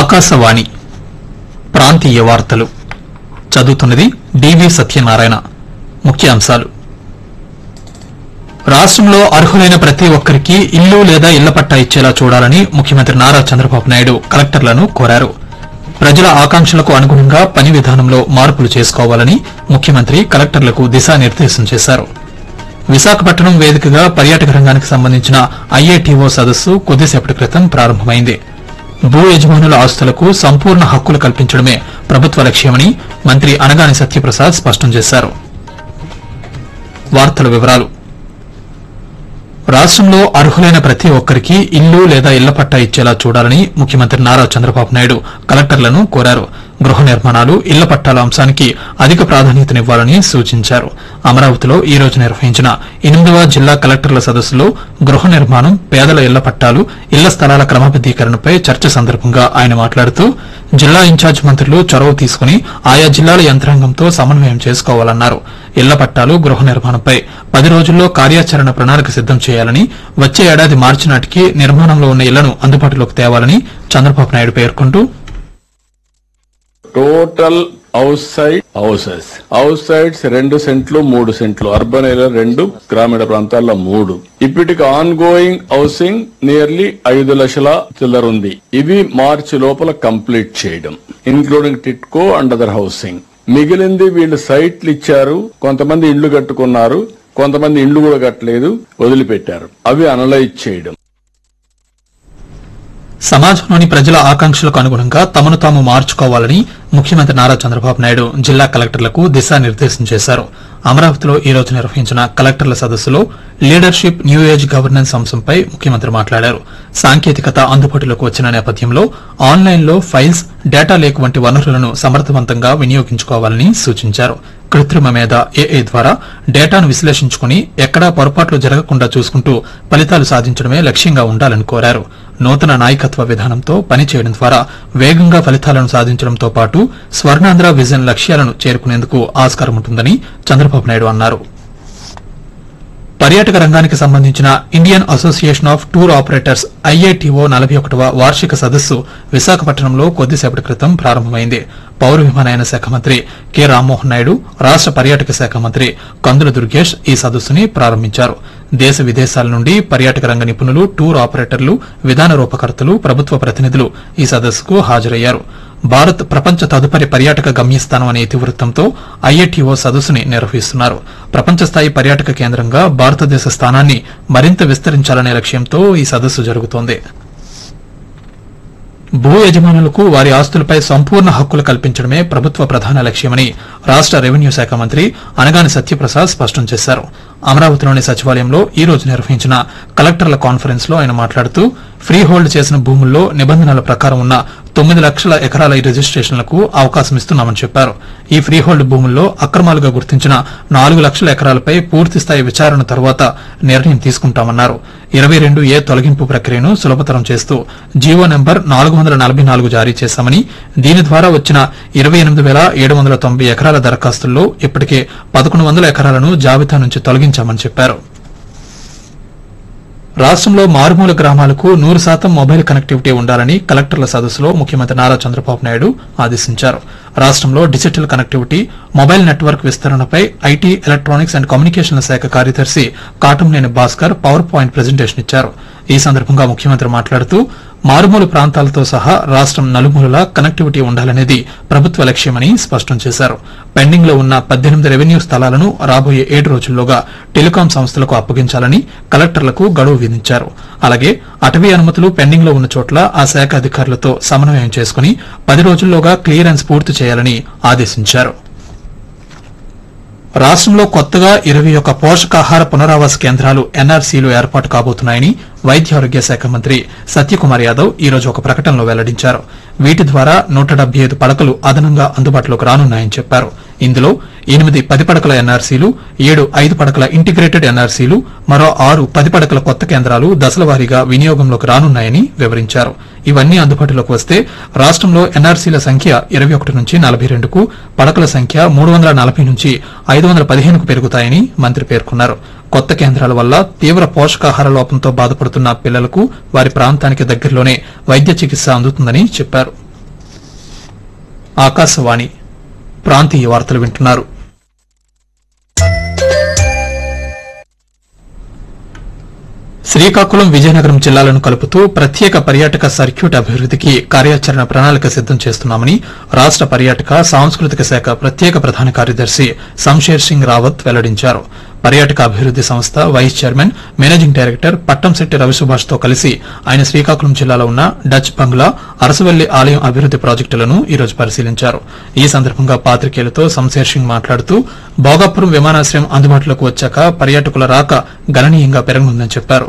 ఆకాశవాణి ప్రాంతీయ వార్తలు చదువుతున్నది డివి సత్యనారాయణ ముఖ్యాంశాలు రాష్ట్రంలో అర్హులైన ప్రతి ఒక్కరికి ఇల్లు లేదా ఇళ్ల పట్టా ఇచ్చేలా చూడాలని ముఖ్యమంత్రి నారా చంద్రబాబు నాయుడు కలెక్టర్లను కోరారు ప్రజల ఆకాంక్షలకు అనుగుణంగా పని విధానంలో మార్పులు చేసుకోవాలని ముఖ్యమంత్రి కలెక్టర్లకు దిశానిర్దేశం చేశారు విశాఖపట్నం వేదికగా పర్యాటక రంగానికి సంబంధించిన ఐఏటీఓ సదస్సు కొద్దిసేపటి క్రితం ప్రారంభమైంది భూ యజమానుల ఆస్తులకు సంపూర్ణ హక్కులు కల్పించడమే ప్రభుత్వ లక్ష్యమని మంత్రి అనగాని సత్యప్రసాద్ స్పష్టం చేశారు వార్తల వివరాలు రాష్ట్రంలో అర్హులైన ప్రతి ఒక్కరికి ఇల్లు లేదా ఇళ్ల పట్టా ఇచ్చేలా చూడాలని ముఖ్యమంత్రి నారా చంద్రబాబు నాయుడు కలెక్టర్లను కోరారు గృహ నిర్మాణాలు ఇళ్ల పట్టాల అంశానికి అధిక ప్రాధాన్యతనివ్వాలని సూచించారు అమరావతిలో ఈ రోజు నిర్వహించిన ఎనిమిదవ జిల్లా కలెక్టర్ల సదస్సులో గృహ నిర్మాణం పేదల ఇళ్ల పట్టాలు ఇళ్ల స్థలాల క్రమబద్దీకరణపై చర్చ సందర్భంగా ఆయన మాట్లాడుతూ జిల్లా ఇన్ఛార్జ్ మంత్రులు చొరవ తీసుకుని ఆయా జిల్లాల యంత్రాంగంతో సమన్వయం చేసుకోవాలన్నారు ఇళ్ల పట్టాలు గృహ నిర్మాణంపై పది రోజుల్లో కార్యాచరణ ప్రణాళిక సిద్దం చేయాలని వచ్చే ఏడాది మార్చి నాటికి నిర్మాణంలో ఉన్న ఇళ్లను అందుబాటులోకి తేవాలని చంద్రబాబు నాయుడు పేర్కొంటూ total house site houses house sites రెండు సెంట్లు మూడు సెంట్లు అర్బన్ ఏరియా రెండు గ్రామీణ ప్రాంతాల్లో మూడు ఇప్పటికి ఆన్ గోయింగ్ హౌసింగ్ నియర్లీ ఐదు లక్షల చిల్లర ఉంది ఇవి మార్చి లోపల కంప్లీట్ చేయడం including TIDCO and other housing మిగిలింది వీళ్ళు సైట్లు ఇచ్చారు కొంతమంది ఇండ్లు కట్టుకున్నారు కొంతమంది ఇండ్లు కూడా కట్టలేదు వదిలిపెట్టారు అవి అనలైజ్ చేయడం సమాజంలోని ప్రజల ఆకాంక్షలకు అనుగుణంగా తమను తాము మార్చుకోవాలని ముఖ్యమంత్రి నారా చంద్రబాబు నాయుడు జిల్లా కలెక్టర్లకు దిశానిర్దేశం చేశారు అమరావతిలో ఈ రోజు నిర్వహించిన కలెక్టర్ల సదస్సులో లీడర్షిప్ న్యూ ఏజ్ గవర్నెన్స్ అంశంపై ముఖ్యమంత్రి మాట్లాడారు సాంకేతికత అందుబాటులోకి వచ్చిన నేపథ్యంలో ఆన్లైన్లో ఫైల్స్ డేటా లేక్ వంటి వనరులను సమర్థవంతంగా వినియోగించుకోవాలని సూచించారు కృత్రిమ మేధ ఏఏ ద్వారా డేటాను విశ్లేషించుకుని ఎక్కడా పొరపాట్లు జరగకుండా చూసుకుంటూ ఫలితాలు సాధించడమే లక్ష్యంగా ఉండాలని కోరారు నూతన నాయకత్వ విధానంతో పనిచేయడం ద్వారా వేగంగా ఫలితాలను సాధించడంతో పాటు స్వర్ణాంధ్ర విజన్ లక్ష్యాలను చేరుకునేందుకు ఆస్కారం ఉంటుందని చంద్రబాబు నాయుడు అన్నారు పర్యాటక రంగానికి సంబంధించిన Indian Association of Tour Operators IATO నలభై ఒకటవ వార్షిక సదస్సు విశాఖపట్నంలో కొద్దిసేపటి క్రితం ప్రారంభమైంది పౌర విమానయాన శాఖ మంత్రి కె రామ్మోహన్ నాయుడు రాష్ట పర్యాటక శాఖ మంత్రి కందుల దుర్గేష్ ఈ సదస్సుని ప్రారంభించారు దేశ విదేశాల నుండి పర్యాటక రంగ నిపుణులు టూర్ ఆపరేటర్లు విధాన రూపకర్తలు ప్రభుత్వ ప్రతినిధులు ఈ సదస్సుకు హాజరయ్యారు భారత్ ప్రపంచ తదుపరి పర్యాటక గమ్యస్థానం అనే ఇతివృత్తంతో ఐఏటీఓ సదస్సుని నిర్వహిస్తున్నారు ప్రపంచ స్థాయి పర్యాటక కేంద్రంగా భారతదేశ స్థానాన్ని మరింత విస్తరించాలనే లక్ష్యంతో ఈ సదస్సు జరుగుతోంది భూ యజమానులకు వారి ఆస్తులపై సంపూర్ణ హక్కులు కల్పించడమే ప్రభుత్వ ప్రధాన లక్ష్యమని రాష్ట రెవెన్యూ శాఖ మంత్రి అనగాని సత్యప్రసాద్ స్పష్టం చేశారు అమరావతిలోని సచివాలయంలో ఈ రోజు నిర్వహించిన కలెక్టర్ల కాన్ఫరెన్స్ లో ఆయన మాట్లాడుతూ ఫ్రీ హోల్డ్ చేసిన భూముల్లో నిబంధనల ప్రకారం ఉన్న తొమ్మిది లక్షల ఎకరాల రిజిస్ట్రేషన్లకు అవకాశం ఇస్తున్నామని చెప్పారు ఈ ఫ్రీ హోల్డ్ భూముల్లో అక్రమాలుగా గుర్తించిన నాలుగు లక్షల ఎకరాలపై పూర్తిస్థాయి విచారణ తర్వాత నిర్ణయం తీసుకుంటామన్నారు ఇరవై రెండు ఏ తొలగింపు ప్రక్రియను సులభతరం చేస్తూ జీవో నెంబర్ నాలుగు వందల నలభై నాలుగు జారీ చేశామని దీని ద్వారా వచ్చిన ఇరవై ఎనిమిది వేల ఏడు వందల తొంభై ఎకరాల దరఖాస్తుల్లో ఇప్పటికే పదకొండు వందల ఎకరాలను జాబితా నుంచి తొలగించామని చెప్పారు రాష్ట్రంలో మారుమూల గ్రామాలకు నూరు శాతం మొబైల్ కనెక్టివిటీ ఉండాలని కలెక్టర్ల సదస్సులో ముఖ్యమంత్రి నారా చంద్రబాబు నాయుడు ఆదేశించారు రాష్ట్రంలో డిజిటల్ కనెక్టివిటీ మొబైల్ నెట్వర్క్ విస్తరణపై ఐటీ ఎలక్ట్రానిక్స్ అండ్ కమ్యూనికేషన్ల శాఖ కార్యదర్శి Katamneni Bhaskar power point presentation ఇచ్చారు ఈ సందర్భంగా ముఖ్యమంత్రి మాట్లాడుతూ మారుమూల ప్రాంతాలతో సహా రాష్ట్రం నలుమూలలా కనెక్టివిటీ ఉండాలనేది ప్రభుత్వ లక్ష్యమని స్పష్టం చేశారు పెండింగ్ లో ఉన్న పద్దెనిమిది రెవెన్యూ స్థలాలను రాబోయే ఏడు రోజుల్లోగా టెలికాం సంస్థలకు అప్పగించాలని కలెక్టర్లకు గడువు విధించారు అలాగే అటవీ అనుమతులు పెండింగ్ లో ఉన్న చోట్ల ఆ శాఖ అధికారులతో సమన్వయం చేసుకుని పది రోజుల్లోగా క్లియరెన్స్ పూర్తి చేయాలని ఆదేశించారు రాష్ట్రంలో కొత్తగా ఇరవై ఒక్క పోషకాహార పునరావాస కేంద్రాలు ఎన్ఆర్సీలు ఏర్పాటు కాబోతున్నాయని వైద్య ఆరోగ్య శాఖ మంత్రి సత్యకుమార్ యాదవ్ ఈ రోజు ఒక ప్రకటనలో వెల్లడించారు వీటి ద్వారా నూట డెబ్బై ఐదు పడకలు అదనంగా అందుబాటులోకి రానున్నాయని చెప్పారు ఇందులో ఎనిమిది పది పడకల ఎన్ఆర్సీలు ఏడు ఐదు పడకల ఇంటిగ్రేటెడ్ ఎన్ఆర్సీలు మరో ఆరు పది పడకల కొత్త కేంద్రాలు దశలవారీగా వినియోగంలోకి రానున్నాయని వివరించారు ఇవన్నీ అందుబాటులోకి వస్తే రాష్ట్రంలో ఎన్ఆర్సీల సంఖ్య ఇరవై ఒకటి నుంచి నలభై రెండుకు పడకల సంఖ్య మూడు వందల నలభై నుంచి ఐదు వందల పదిహేనుకు పెరుగుతాయని మంత్రి పేర్కొన్నారు కొత్త కేంద్రాల వల్ల తీవ్ర పోషకాహార లోపంతో బాధపడుతున్న పిల్లలకు వారి ప్రాంతానికి దగ్గరలోనే వైద్య చికిత్స అందుతుందని చెప్పారు ఆకాశవాణి ప్రాంతీయ వార్తలు వింటున్నారు శ్రీకాకుళం విజయనగరం జిల్లాలను కలుపుతూ ప్రత్యేక పర్యాటక సర్క్యూట్ అభివృద్ధికి కార్యాచరణ ప్రణాళిక సిద్దం చేస్తున్నామని రాష్ట పర్యాటక సాంస్కృతిక శాఖ ప్రత్యేక ప్రధాన కార్యదర్శి సంషేర్ సింగ్ రావత్ వెల్లడించారు పర్యాటక అభివృద్ది సంస్థ vice chairman managing director Pattamsetti Ravisubhash తో కలిసి ఆయన శ్రీకాకుళం జిల్లాలో ఉన్న డచ్ బంగ్లా అరసవల్లి ఆలయం అభివృద్ది ప్రాజెక్టులను ఈ రోజు పరిశీలించారు ఈ సందర్భంగా పాత్రికేయులతో సంశేర్ సింగ్ మాట్లాడుతూ భోగాపురం విమానాశ్రయం అందుబాటులోకి వచ్చాక పర్యాటకుల రాక గణనీయంగా పెరగనుందని చెప్పారు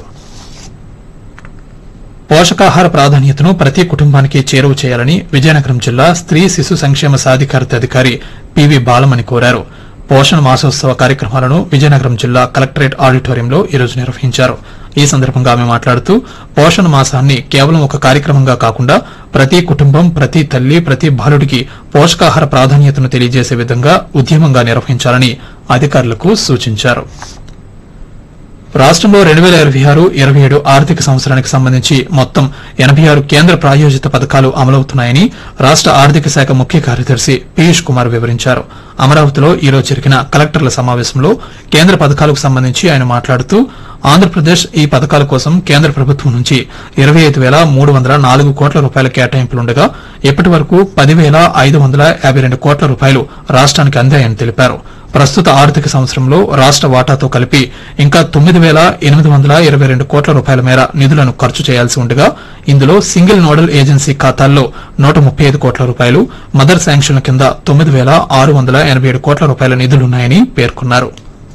పోషకాహార ప్రాధాన్యతను ప్రతి కుటుంబానికి చేరువ చేయాలని విజయనగరం జిల్లా స్త్రీ శిశు సంక్షేమ సాధికారత అధికారి పివి బాలమణి కోరారు పోషణ మాసోత్సవ కార్యక్రమాలను విజయనగరం జిల్లా కలెక్టరేట్ ఆడిటోరియంలో ఈ రోజు నిర్వహించారు ఈ సందర్భంగా ఆమె మాట్లాడుతూ పోషణ మాసాన్ని కేవలం ఒక కార్యక్రమంగా కాకుండా ప్రతి కుటుంబం ప్రతి తల్లి ప్రతి బాలుడికి పోషకాహార ప్రాధాన్యతను తెలియజేసే విధంగా ఉద్యమంగా నిర్వహించాలని అధికారులకు సూచించారు రాష్ట్రంలో రెండు వేల ఇరవై ఆరు ఇరవై ఏడు ఆర్థిక సంవత్సరానికి సంబంధించి మొత్తం ఎనభై ఆరు కేంద్ర ప్రాయోజిత పథకాలు అమలవుతున్నాయని రాష్ట ఆర్థిక శాఖ ముఖ్య కార్యదర్శి పీయూష్ కుమార్ వివరించారు అమరావతిలో ఈ రోజు జరిగిన కలెక్టర్ల సమావేశంలో కేంద్ర పథకాలకు సంబంధించి ఆయన మాట్లాడుతూ ఆంధ్రప్రదేశ్ ఈ పథకాల కోసం కేంద్ర ప్రభుత్వం నుంచి ఇరవై ఐదు వేల మూడు వందల నాలుగు కోట్ల రూపాయల కేటాయింపులుండగా ఇప్పటి వరకు పదివేల ఐదు వందల యాభై రెండు కోట్ల రూపాయలు రాష్ట్రానికి అందాయని తెలిపారు ప్రస్తుత ఆర్థిక సంవత్సరంలో రాష్ట వాటాతో కలిపి ఇంకా తొమ్మిది వేల ఎనిమిది వందల ఇరవై రెండు కోట్ల రూపాయల మేర నిధులను ఖర్చు చేయాల్సి ఉండగా ఇందులో సింగిల్ నోడల్ ఏజెన్సీ ఖాతాల్లో నూట ముప్పై ఐదు కోట్ల రూపాయలు మదర్ శాంక్షన్ల కింద తొమ్మిది వేల ఆరు వందల ఎనబై ఏడు కోట్ల రూపాయల నిధులున్నాయని పేర్కొన్నారు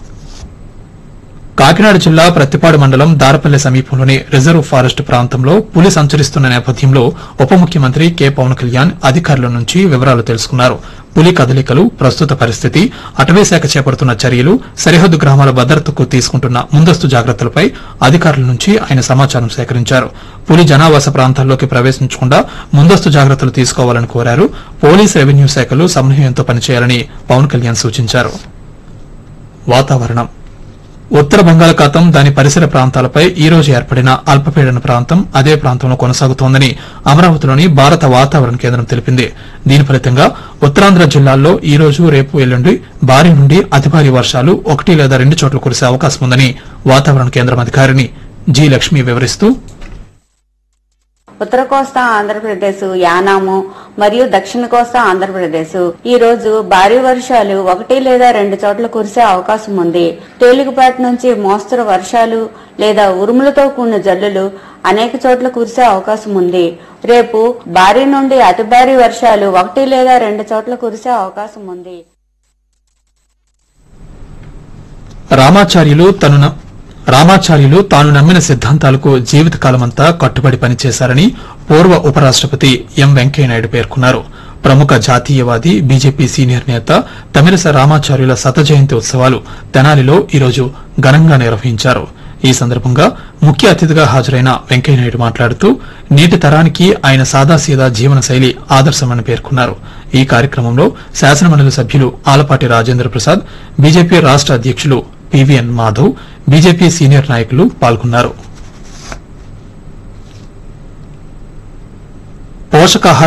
కాకినాడ జిల్లా ప్రత్తిపాడు మండలం దారపల్లి సమీపంలోని రిజర్వ్ ఫారెస్ట్ ప్రాంతంలో పులి సంచరిస్తున్న నేపథ్యంలో ఉప ముఖ్యమంత్రి కె పవన్ కళ్యాణ్ అధికారుల నుంచి వివరాలు తెలుసుకున్నారు పులి కదలికలు ప్రస్తుత పరిస్థితి అటవీ శాఖ చేపడుతున్న చర్యలు సరిహద్దు గ్రామాల భద్రతకు తీసుకుంటున్న ముందస్తు జాగ్రత్తలపై అధికారుల నుంచి ఆయన సమాచారం సేకరించారు పులి జనావాస ప్రాంతాల్లోకి ప్రవేశించకుండా ముందస్తు జాగ్రత్తలు తీసుకోవాలని కోరారు పోలీస్ రెవెన్యూ శాఖలు సమన్వయంతో పనిచేయాలని పవన్ కళ్యాణ్ సూచించారు వాతావరణం ఉత్తర బంగాళాఖాతం దాని పరిసర ప్రాంతాలపై ఈ రోజు ఏర్పడిన అల్పపీడన ప్రాంతం అదే ప్రాంతంలో కొనసాగుతోందని అమరావతిలోని భారత వాతావరణ కేంద్రం తెలిపింది దీని ఫలితంగా ఉత్తరాంధ్ర జిల్లాల్లో ఈ రోజు రేపు ఎల్లుండి భారీ నుండి అతి భారీ వర్షాలు ఒకటి లేదా రెండు చోట్ల కురిసే అవకాశం ఉందని వాతావరణ కేంద్రం అధికారిని జి లక్ష్మి వివరిస్తూ ఉత్తర కోస్తా ఆంధ్రప్రదేశ్ యానాము మరియు దక్షిణ కోస్తా ఆంధ్రప్రదేశ్ ఈ రోజు భారీ వర్షాలు ఒకటి లేదా రెండు చోట్ల కురిసే అవకాశం ఉంది తేలికపాటి నుంచి మోస్తరు వర్షాలు లేదా ఉరుములతో కూడిన జల్లులు అనేక చోట్ల కురిసే అవకాశం ఉంది రేపు భారీ నుండి అతి భారీ వర్షాలు ఒకటి లేదా రెండు చోట్ల కురిసే అవకాశం ఉంది రామాచార్యులు తను న- రామాచార్యులు తాను నమ్మిన సిద్ధాంతాలకు జీవితకాలమంతా కట్టుబడి పనిచేశారని పూర్వ ఉపరాష్టపతి ఎం వెంకయ్యనాయుడు పేర్కొన్నారు ప్రముఖ జాతీయవాది బీజేపీ సీనియర్ నేత తమిళస రామాచార్యుల శత జయంతి ఉత్సవాలు తెనాలిలో ఈరోజు ఘనంగా నిర్వహించారు ఈ సందర్భంగా ముఖ్య అతిథిగా హాజరైన వెంకయ్యనాయుడు మాట్లాడుతూ నేటి తరానికి ఆయన సాదాసీదా జీవన శైలి ఆదర్శమని పేర్కొన్నారు ఈ కార్యక్రమంలో శాసనమండలి సభ్యులు ఆలపాటి రాజేంద్ర ప్రసాద్ బీజేపీ రాష్ట అధ్యక్షులు పివిఎన్ మాధవ్ బీజేపీ సీనియర్ నాయకులు పాల్గొన్నారు పోషకాహార